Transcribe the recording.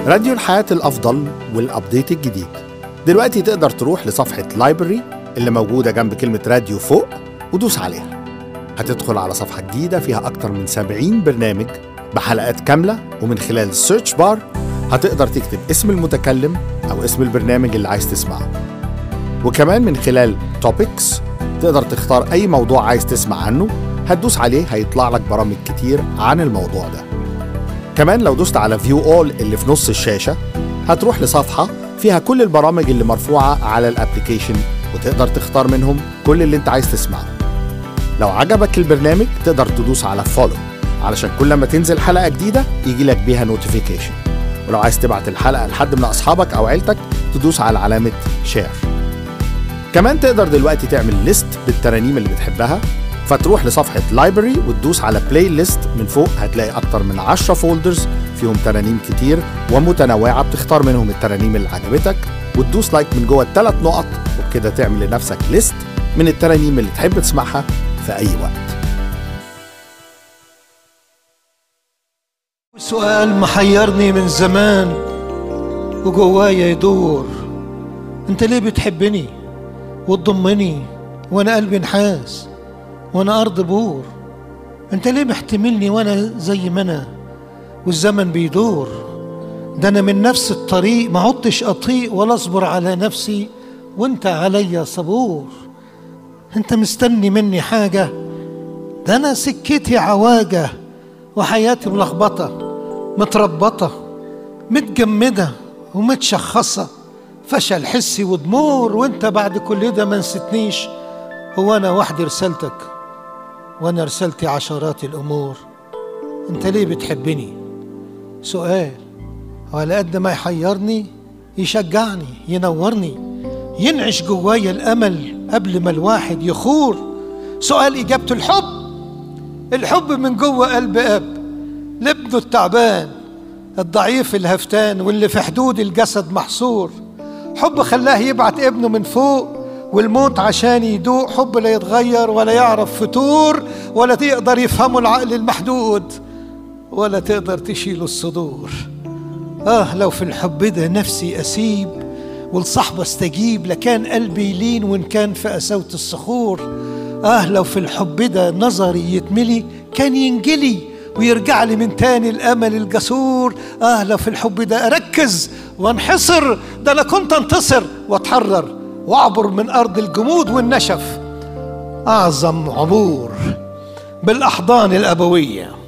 راديو الحياة الأفضل والأبديت الجديد دلوقتي تقدر تروح لصفحة لايبرري اللي موجودة جنب كلمة راديو فوق ودوس عليها هتدخل على صفحة جديدة فيها أكتر من 70 برنامج بحلقات كاملة ومن خلال السيرش بار هتقدر تكتب اسم المتكلم أو اسم البرنامج اللي عايز تسمعه وكمان من خلال توبكس تقدر تختار أي موضوع عايز تسمع عنه هتدوس عليه هيطلع لك برامج كتير عن الموضوع ده كمان لو دوست على فيو اول اللي في نص الشاشة هتروح لصفحة فيها كل البرامج اللي مرفوعة على الابليكيشن وتقدر تختار منهم كل اللي انت عايز تسمعه لو عجبك البرنامج تقدر تدوس على فولو علشان كل ما تنزل حلقة جديدة يجي لك بيها نوتيفيكيشن ولو عايز تبعت الحلقة لحد من أصحابك أو عيلتك تدوس على علامة شير كمان تقدر دلوقتي تعمل ليست بالترانيم اللي بتحبها فتروح لصفحة لايبرري وتدوس على بلاي ليست من فوق هتلاقي أكتر من 10 فولدرز فيهم ترانيم كتير ومتنوعة بتختار منهم الترانيم اللي عجبتك وتدوس لايك من جوه الثلاث نقط وبكده تعمل لنفسك ليست من الترانيم اللي تحب تسمعها في أي وقت سؤال محيرني من زمان وجوايا يدور انت ليه بتحبني وتضمني وانا قلبي نحاس وانا ارض بور انت ليه محتملني وانا زي ما انا والزمن بيدور ده انا من نفس الطريق ما عدتش اطيق ولا اصبر على نفسي وانت عليا صبور انت مستني مني حاجه ده انا سكتي عواجه وحياتي ملخبطه متربطه متجمده ومتشخصه فشل حسي ودمور وانت بعد كل ده ما نسيتنيش هو انا وحدي رسالتك وانا رسالتي عشرات الامور انت ليه بتحبني سؤال وعلى قد ما يحيرني يشجعني ينورني ينعش جوايا الامل قبل ما الواحد يخور سؤال اجابته الحب الحب من جوه قلب اب لابنه التعبان الضعيف الهفتان واللي في حدود الجسد محصور حب خلاه يبعت ابنه من فوق والموت عشان يدوق حب لا يتغير ولا يعرف فتور ولا يقدر يفهمه العقل المحدود ولا تقدر تشيله الصدور آه لو في الحب ده نفسي أسيب والصحبة استجيب لكان قلبي يلين وإن كان في قساوة الصخور آه لو في الحب ده نظري يتملي كان ينجلي ويرجع لي من تاني الأمل الجسور آه لو في الحب ده أركز وانحصر ده أنا كنت أنتصر وأتحرر وأعبر من أرض الجمود والنشف أعظم عبور بالأحضان الأبوية